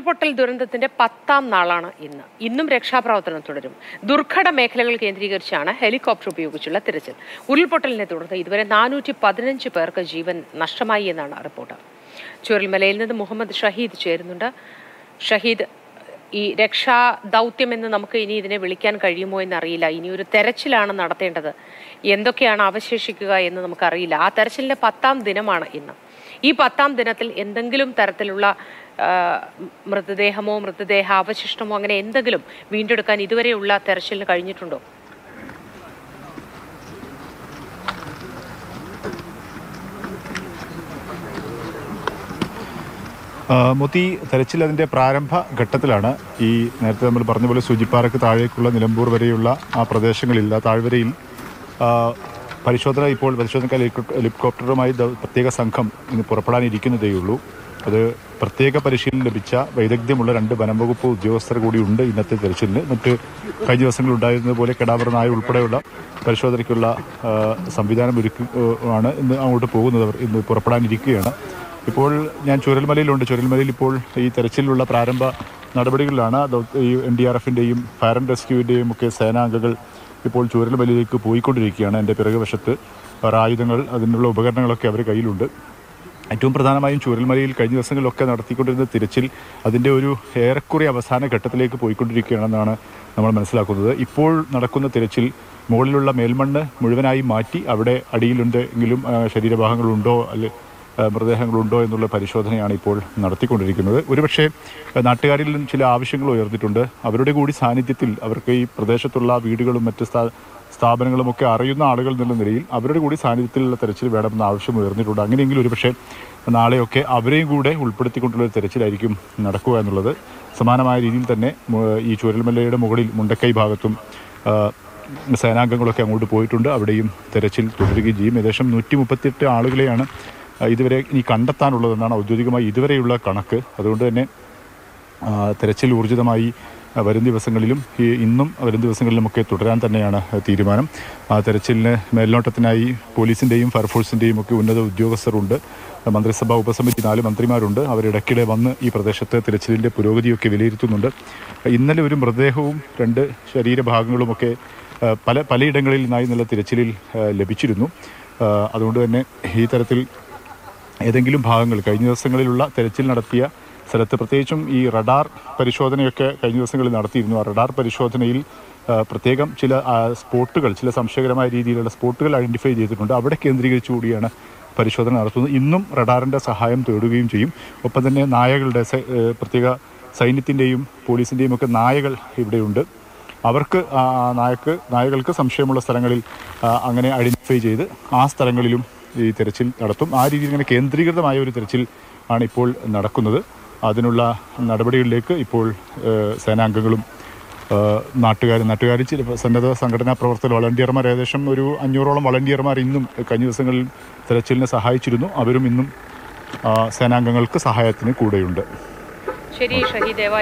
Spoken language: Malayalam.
ഉരുൾപൊട്ടൽ ദുരന്തത്തിന്റെ പത്താം നാളാണ് ഇന്ന് ഇന്നും രക്ഷാപ്രവർത്തനം തുടരും ദുർഘട മേഖലകൾ കേന്ദ്രീകരിച്ചാണ് ഹെലികോപ്റ്റർ ഉപയോഗിച്ചുള്ള തിരച്ചിൽ ഉരുൾപൊട്ടലിനെ തുടർന്ന് ഇതുവരെ നാനൂറ്റി പതിനഞ്ച് പേർക്ക് ജീവൻ നഷ്ടമായി എന്നാണ് റിപ്പോർട്ട് ചുരൽമലയിൽ നിന്ന് മുഹമ്മദ് ഷഹീദ് ചേരുന്നുണ്ട് ഷഹീദ് ഈ രക്ഷാ ദൗത്യം എന്ന് നമുക്ക് ഇനി ഇതിനെ വിളിക്കാൻ കഴിയുമോ എന്നറിയില്ല ഇനി ഒരു തെരച്ചിലാണ് നടത്തേണ്ടത് എന്തൊക്കെയാണ് അവശേഷിക്കുക എന്ന് നമുക്കറിയില്ല ആ തെരച്ചിലിന്റെ പത്താം ദിനമാണ് ഇന്ന് ഈ പത്താം ദിനത്തിൽ എന്തെങ്കിലും തരത്തിലുള്ള ആ, മൃതദേഹമോ മൃതദേഹ അവശിഷ്ടമോ അങ്ങനെ എന്തെങ്കിലും വീണ്ടെടുക്കാൻ ഇതുവരെയുള്ള തെരച്ചിലിന് കഴിഞ്ഞിട്ടുണ്ടോ ആ, മോത്തി തെരച്ചിൽ അതിൻ്റെ പ്രാരംഭ ഘട്ടത്തിലാണ് ഈ നേരത്തെ നമ്മൾ പറഞ്ഞ പോലെ സൂചിപ്പാറയ്ക്ക് താഴേക്കുള്ള നിലമ്പൂർ വരെയുള്ള ആ പ്രദേശങ്ങളിൽ ആ താഴ്വരയിൽ ആ, പരിശോധന ഇപ്പോൾ പരിശോധനക്കാർ ഹെലികോപ്റ്റർ- ഹെലികോപ്റ്ററുമായി ദ- പ്രത്യേക സംഘം ഇന്ന് പുറപ്പെടാനിരിക്കുന്നതേയുള്ളൂ അത് പ്രത്യേക പരിശീലനം ലഭിച്ച വൈദഗ്ധ്യമുള്ള രണ്ട് വനംവകുപ്പ് ഉദ്യോഗസ്ഥർ കൂടി ഉണ്ട് ഇന്നത്തെ തെരച്ചിലിന് മറ്റ് കഴിഞ്ഞ ദിവസങ്ങളിൽ ഉണ്ടായിരുന്നത് പോലെ കെടാവർ നായ ഉൾപ്പെടെയുള്ള പരിശോധനയ്ക്കുള്ള ആ, സംവിധാനം ഒരുക്കി ആ, ആണ് ഇന്ന് അങ്ങോട്ട് പോകുന്നത് അവർ ഇന്ന് പുറപ്പെടാനിരിക്കുകയാണ് ഇപ്പോൾ ഞാൻ ചുരൽമലയിലുണ്ട് ചുരൽമലയിൽ ഇപ്പോൾ ഈ തെരച്ചിലുള്ള പ്രാരംഭ നടപടികളിലാണ് ദൗ- ഈ എൻ ഡി ആർ എഫിൻ്റെയും ഫയർ ആൻഡ് റെസ്ക്യൂവിൻ്റെയും ഒക്കെ സേനാംഗങ്ങൾ ഇപ്പോൾ ചുരൽമലയിലേക്ക് പോയിക്കൊണ്ടിരിക്കുകയാണ് എൻ്റെ പിറകുവശത്ത് അവർ ആയുധങ്ങൾ അതിനുള്ള ഉപകരണങ്ങളൊക്കെ അവരുടെ കയ്യിലുണ്ട് ഏറ്റവും പ്രധാനമായും ചുരൽമലയിൽ കഴിഞ്ഞ ദിവസങ്ങളിലൊക്കെ നടത്തിക്കൊണ്ടിരുന്ന തിരച്ചിൽ അതിൻ്റെ ഒരു ഏറെക്കുറെ അവസാന ഘട്ടത്തിലേക്ക് പോയിക്കൊണ്ടിരിക്കുകയാണെന്നാണ് നമ്മൾ മനസ്സിലാക്കുന്നത് ഇപ്പോൾ നടക്കുന്ന തിരച്ചിൽ മുകളിലുള്ള മേൽമണ്ണ് മുഴുവനായി മാറ്റി അവിടെ അടിയിലുണ്ടെങ്കിലും ആ, ശരീരഭാഗങ്ങളുണ്ടോ അല്ലെ ആ, മൃതദേഹങ്ങളുണ്ടോ എന്നുള്ള പരിശോധനയാണ് ഇപ്പോൾ നടത്തിക്കൊണ്ടിരിക്കുന്നത് ഒരുപക്ഷെ ആ, നാട്ടുകാരിൽ നിന്നും ചില ആവശ്യങ്ങൾ ഉയർന്നിട്ടുണ്ട് അവരുടെ കൂടി സാന്നിധ്യത്തിൽ അവർക്ക് ഈ പ്രദേശത്തുള്ള വീടുകളും മറ്റ് സ്ഥാ സ്ഥാപനങ്ങളുമൊക്കെ അറിയുന്ന ആളുകൾ എന്നുള്ള നിലയിൽ അവരുടെ കൂടി സാന്നിധ്യത്തിലുള്ള തെരച്ചിൽ വേണമെന്ന ആവശ്യം ഉയർന്നിട്ടുണ്ട് അങ്ങനെയെങ്കിൽ ഒരുപക്ഷെ നാളെയൊക്കെ അവരെയും കൂടെ ഉൾപ്പെടുത്തിക്കൊണ്ടുള്ള ഒരു തെരച്ചിലായിരിക്കും നടക്കുക എന്നുള്ളത് സമാനമായ രീതിയിൽ തന്നെ മു- ഈ ചുരൽമലയുടെ മുകളിൽ മുണ്ടക്കൈ ഭാഗത്തും ആ, സേനാംഗങ്ങളൊക്കെ അങ്ങോട്ട് പോയിട്ടുണ്ട് അവിടെയും തെരച്ചിൽ തുടരുകയും ചെയ്യും ഏകദേശം നൂറ്റി മുപ്പത്തിയെട്ട് ആളുകളെയാണ് ആ, ഇതുവരെ ഇനി കണ്ടെത്താനുള്ളതെന്നാണ് ഔദ്യോഗികമായി ഇതുവരെയുള്ള കണക്ക് അതുകൊണ്ട് തന്നെ ആ, തെരച്ചിൽ ഊർജിതമായി ആ, വരും ദിവസങ്ങളിലും ഈ ഇന്നും വരും ദിവസങ്ങളിലുമൊക്കെ തുടരാൻ തന്നെയാണ് തീരുമാനം ആ തെരച്ചിലിന് മേൽനോട്ടത്തിനായി പോലീസിൻ്റെയും ഫയർഫോഴ്സിൻ്റെയും ഒക്കെ ഉന്നത ഉദ്യോഗസ്ഥരുണ്ട് മന്ത്രിസഭാ ഉപസമിതി നാല് മന്ത്രിമാരുണ്ട് അവരിടയ്ക്കിടെ വന്ന് ഈ പ്രദേശത്ത് തിരച്ചിലിൻ്റെ പുരോഗതിയൊക്കെ വിലയിരുത്തുന്നുണ്ട് ഇന്നലെ ഒരു മൃതദേഹവും രണ്ട് ശരീരഭാഗങ്ങളുമൊക്കെ ആ, പല പലയിടങ്ങളിൽ നിന്നായി നല്ല തിരച്ചിലിൽ ആ, ലഭിച്ചിരുന്നു ആ, അതുകൊണ്ട് തന്നെ ഈ തരത്തിൽ ഏതെങ്കിലും ഭാഗങ്ങൾ കഴിഞ്ഞ ദിവസങ്ങളിലുള്ള തെരച്ചിൽ നടത്തിയ സ്ഥലത്ത് പ്രത്യേകിച്ചും ഈ റഡാർ പരിശോധനയൊക്കെ കഴിഞ്ഞ ദിവസങ്ങളിൽ നടത്തിയിരുന്നു ആ റഡാർ പരിശോധനയിൽ ആ, പ്രത്യേകം ചില ആ, സ്പോട്ടുകൾ ചില സംശയകരമായ രീതിയിലുള്ള സ്പോട്ടുകൾ ഐഡൻറ്റിഫൈ ചെയ്തിട്ടുണ്ട് അവിടെ കേന്ദ്രീകരിച്ചു കൂടിയാണ് പരിശോധന നടത്തുന്നത് ഇന്നും റഡാറിൻ്റെ സഹായം തേടുകയും ചെയ്യും ഒപ്പം തന്നെ നായകളുടെ സ- ഏ, പ്രത്യേക സൈന്യത്തിൻ്റെയും പോലീസിൻ്റെയും ഒക്കെ നായകൾ ഇവിടെയുണ്ട് അവർക്ക് ആ നായക്ക് നായകൾക്ക് സംശയമുള്ള സ്ഥലങ്ങളിൽ ആ, അങ്ങനെ ഐഡൻറ്റിഫൈ ചെയ്ത് ആ സ്ഥലങ്ങളിലും ഈ തെരച്ചിൽ നടത്തും ആ രീതിയിൽ ഇങ്ങനെ കേന്ദ്രീകൃതമായ ഒരു തെരച്ചിൽ ആണ് ഇപ്പോൾ നടക്കുന്നത് അതിനുള്ള നടപടികളിലേക്ക് ഇപ്പോൾ ഏഹ്, സേനാംഗങ്ങളും ഏഹ്, നാട്ടുകാരും നാട്ടുകാരും ചില സന്നദ്ധ സംഘടനാ പ്രവർത്തകർ വളണ്ടിയർമാർ ഏകദേശം ഒരു അഞ്ഞൂറോളം വളണ്ടിയർമാർ ഇന്നും കഴിഞ്ഞ ദിവസങ്ങളിൽ തെരച്ചിലിനെ സഹായിച്ചിരുന്നു അവരും ഇന്നും ആ, സേനാംഗങ്ങൾക്ക് സഹായത്തിന് കൂടെയുണ്ട് ശരി ഷഹീദ് ദയവായി